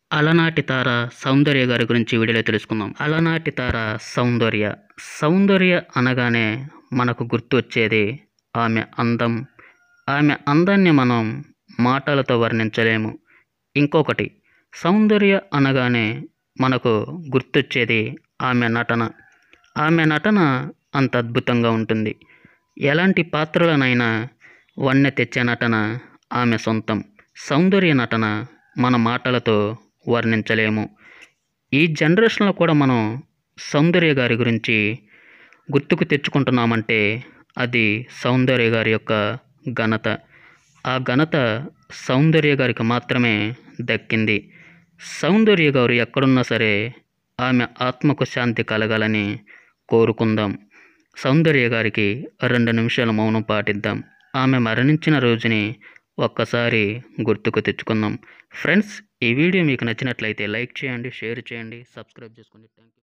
అలనాటి తార సౌందర్య గారి గురించి వీడియోలో తెలుసుకుందాం అలనాటి తార సౌందర్య సౌందర్య అనగానే మనకు గుర్తు వచ్చేది ఆమె అందం ఆమె అందాన్ని మనం మాటలతో వర్ణించలేము ఇంకొకటి సౌందర్య అనగానే మనకు గుర్తొచ్చేది ఆమె నటన ఆమె నటన అంత అద్భుతంగా ఉంటుంది ఎలాంటి పాత్రలనైనా వన్నె తెచ్చే నటన ఆమె సొంతం సౌందర్య నటన మన మాటలతో వర్ణించలేము ఈ జనరేషన్లో కూడా మనం సౌందర్య గారి గురించి గుర్తుకు తెచ్చుకుంటున్నామంటే అది సౌందర్య గారి యొక్క ఘనత ఆ ఘనత సౌందర్య గారికి మాత్రమే దక్కింది సౌందర్య గారు ఎక్కడున్నా సరే ఆమె ఆత్మకు శాంతి కలగాలని కోరుకుందాం సౌందర్య గారికి రెండు నిమిషాలు మౌనం పాటిద్దాం ఆమె మరణించిన రోజుని ఒక్కసారి గుర్తుకు తెచ్చుకుందాం ఫ్రెండ్స్ ఈ వీడియో మీకు నచ్చినట్లయితే లైక్ చేయండి షేర్ చేయండి సబ్స్క్రైబ్ చేసుకోండి థ్యాంక్ యూ